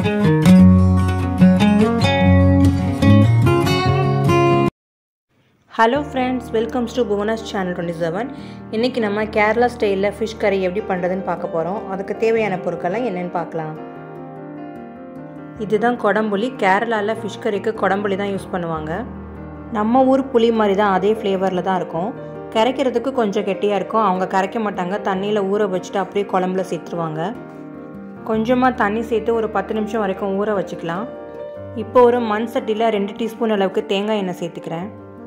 Hello friends welcomes to Bhuvana's channel twenty seven இன்றைக்கி நம்ம கேரளா ஸ்டைலில் ஃபிஷ் கறி எப்படி பண்ணுறதுன்னு பார்க்க போகிறோம் அதுக்கு தேவையான பொருட்கள்லாம் என்னென்னு பார்க்கலாம் இதுதான் கொடம்புளி கேரளாவில் ஃபிஷ் கறிக்கு கொடம்புளி தான் யூஸ் பண்ணுவாங்க நம்ம ஊர் புளி மாதிரி தான் அதே ஃப்ளேவரில் தான் இருக்கும் கரைக்கிறதுக்கு கொஞ்சம் கெட்டியாக இருக்கும் அவங்க கரைக்க மாட்டாங்க தண்ணியில் ஊற வச்சுட்டு அப்படியே குழம்புல சேர்த்துருவாங்க கொஞ்சமாக தண்ணி சேர்த்து ஒரு பத்து நிமிஷம் வரைக்கும் ஊற வச்சுக்கலாம் இப்போ ஒரு மண் சட்டியில் ரெண்டு டீஸ்பூன் அளவுக்கு தேங்காய் எண்ணெய் சேர்த்துக்கிறேன்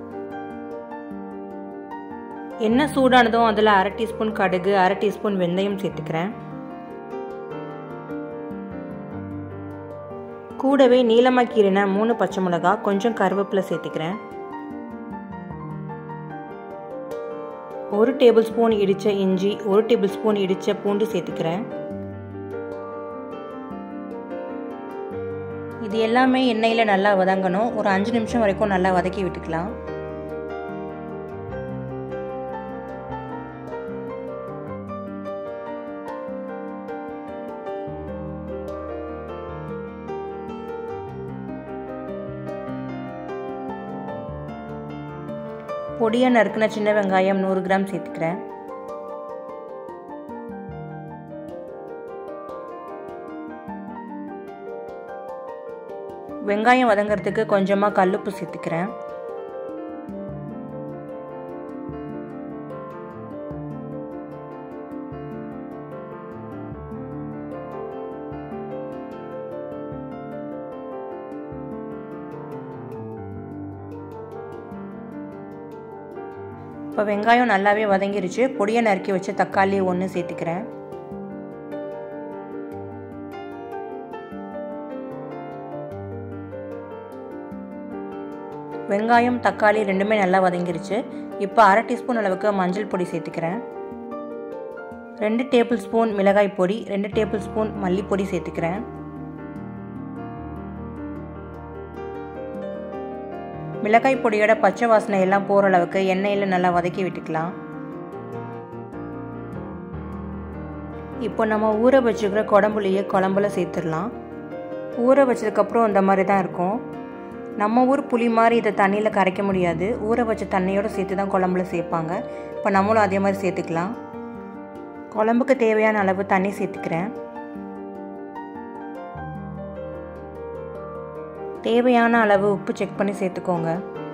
எண்ணெய் சூடானதும் அதில் அரை டீஸ்பூன் கடுகு அரை டீஸ்பூன் வெந்தயம் சேர்த்துக்கிறேன் கூடவே நீளமாக கீரின மூணு பச்சை மிளகா கொஞ்சம் கருவேப்பிலை சேர்த்துக்கிறேன் ஒரு டேபிள் ஸ்பூன் இடித்த இஞ்சி ஒரு டேபிள் ஸ்பூன் இடித்த பூண்டு சேர்த்துக்கிறேன் இது எல்லாமே எண்ணெயில் நல்லா வதங்கணும் ஒரு அஞ்சு நிமிஷம் வரைக்கும் நல்லா வதக்கி விட்டுக்கலாம் பொடியாக நறுக்கின சின்ன வெங்காயம் நூறு கிராம் சேர்த்துக்கிறேன் வெங்காயம் வதங்கிறதுக்கு கொஞ்சமாக கல்லுப்பு சேர்த்துக்கிறேன் இப்போ வெங்காயம் நல்லாவே வதங்கிருச்சு பொடியை நறுக்கி வச்சு தக்காளி ஒன்று சேர்த்துக்கிறேன் வெங்காயம் தக்காளி ரெண்டுமே நல்லா வதங்கிருச்சு இப்போ அரை டீஸ்பூன் அளவுக்கு மஞ்சள் பொடி சேர்த்துக்கிறேன் ரெண்டு டேபிள் ஸ்பூன் மிளகாய் பொடி ரெண்டு டேபிள் ஸ்பூன் மல்லிப்பொடி சேர்த்துக்கிறேன் மிளகாய் பொடியோட பச்சை வாசனை எல்லாம் போகிற அளவுக்கு எண்ணெயில் நல்லா வதக்கி விட்டுக்கலாம் இப்போ நம்ம ஊற வச்சுக்கிற குடம்புளியை குழம்புல சேர்த்துடலாம் ஊற வச்சதுக்கப்புறம் இந்த மாதிரி தான் இருக்கும் நம்ம ஊர் புளி மாதிரி இதை தண்ணியில் கரைக்க முடியாது ஊற வச்ச தண்ணியோடு சேர்த்து தான் குழம்புல சேர்ப்பாங்க இப்போ நம்மளும் அதே மாதிரி சேர்த்துக்கலாம் குழம்புக்கு தேவையான அளவு தண்ணி சேர்த்துக்கிறேன் தேவையான அளவு உப்பு செக் பண்ணி சேர்த்துக்கோங்க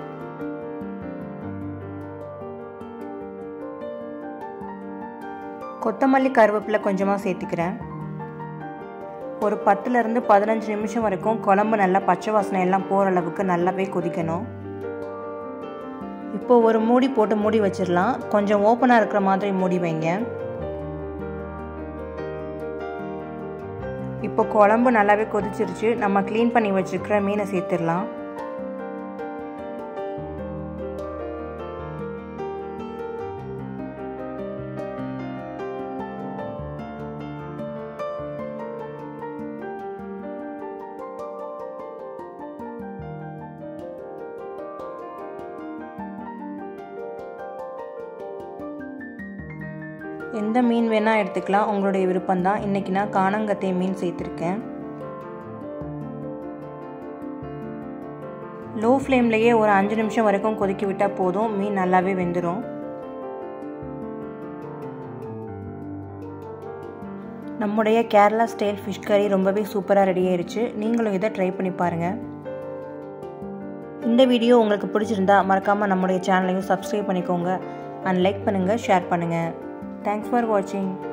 கொத்தமல்லி கருவேப்பிலை கொஞ்சமாக சேர்த்துக்கிறேன் ஒரு பத்துலேருந்து பதினஞ்சு நிமிஷம் வரைக்கும் குழம்பு நல்லா பச்சை வாசனை எல்லாம் போகிற அளவுக்கு நல்லாவே கொதிக்கணும் இப்போ ஒரு மூடி போட்டு மூடி வச்சிடலாம் கொஞ்சம் ஓப்பனாக இருக்கிற மாதிரி மூடி வைங்க இப்போ குழம்பு நல்லாவே கொதிச்சிருச்சு நம்ம க்ளீன் பண்ணி வச்சுருக்கிற மீனை சேர்த்துடலாம் எந்த மீன் வேணால் எடுத்துக்கலாம் உங்களுடைய விருப்பம்தான் இன்றைக்கி நான் காணங்கத்தை மீன் சேர்த்துருக்கேன் லோ ஃப்ளேம்லேயே ஒரு அஞ்சு நிமிஷம் வரைக்கும் கொதிக்க விட்டால் போதும் மீன் நல்லாவே வெந்துடும் நம்முடைய கேரளா ஸ்டைல் ஃபிஷ் கறி ரொம்பவே சூப்பராக ரெடி ஆயிடுச்சு நீங்களும் இதை ட்ரை பண்ணி பாருங்கள் இந்த வீடியோ உங்களுக்கு பிடிச்சிருந்தா மறக்காமல் நம்முடைய சேனலையும் சப்ஸ்கிரைப் பண்ணிக்கோங்க அண்ட் லைக் பண்ணுங்கள் ஷேர் பண்ணுங்கள் Thanks for watching.